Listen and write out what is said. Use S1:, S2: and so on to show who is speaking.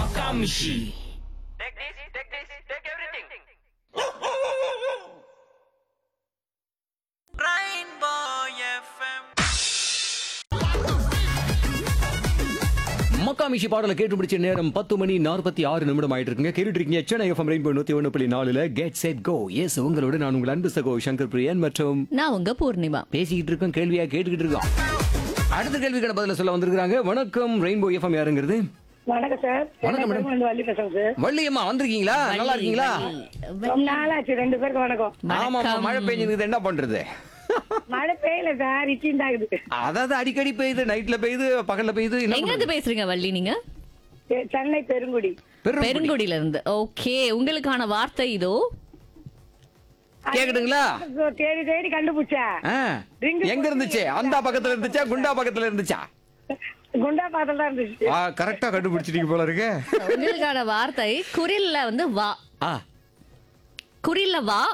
S1: Makamishi.
S2: Take this, take this, take everything. Rainbow FM.
S1: மக்காமிஷி பாடலை கேட்டு பிடிச்ச நேரம் பத்து மணி நாற்பத்தி ஆறு நிமிடம் ஆயிட்டு இருக்குங்க கேட்டுட்டு இருக்கீங்க சென்னை எஃப்எம் ரெயின்போ நூத்தி ஒன்று புள்ளி நாலுல கெட் செட் கோ எஸ் உங்களோட நான் உங்கள் அன்பு சகோ சங்கர் பிரியன் மற்றும்
S3: நான் உங்க பூர்ணிமா
S1: பேசிக்கிட்டு இருக்கோம் கேள்வியா கேட்டுக்கிட்டு இருக்கோம் அடுத்த கேள்விக்கான பதில சொல்ல வந்திருக்காங்க வணக்கம் ரெயின்போ எஃப்எம் யாருங்கிறது
S4: வணக்கம் சார்
S1: வணக்கம் மேடம்.
S4: வந்து வள்ளி பேசுறேன் சார்
S1: வள்ளியம்மா வந்திருக்கீங்களா நல்லா இருக்கீங்களா
S4: ரொம்ப நாளாச்சு ரெண்டு பேருக்கு வணக்கம்
S1: ஆமா மழை பெஞ்சிருக்குது என்ன பண்றது
S4: மழை பெய்யல சார் இச்சிந்தாகுது
S1: அதாவது அடிக்கடி பெய்யுது நைட்ல பெய்யுது பகல்ல பெய்யுது என்ன
S3: எங்க இருந்து பேசுறீங்க வள்ளி நீங்க
S4: சென்னை பெருங்குடி
S1: பெரும்
S3: பெருங்குடியில இருந்து ஓகே உங்களுக்கான வார்த்தை இதோ
S1: கேக்குதுங்களா
S4: தேடி தேடி கண்டுபிடிச்சா
S1: ஆ. எங்க இருந்துச்சு அந்த பக்கத்துல இருந்துச்சா குண்டா பக்கத்துல இருந்துச்சா
S4: குண்டா பாத்திரம் தான் இருந்துச்சு
S1: ஆ கரெக்டா கண்டுபிடிச்சிட்டீங்க போல இருக்கு
S3: உங்களுக்கான வார்த்தை குரில்ல வந்து வா
S1: ஆ
S3: குறில்ல வா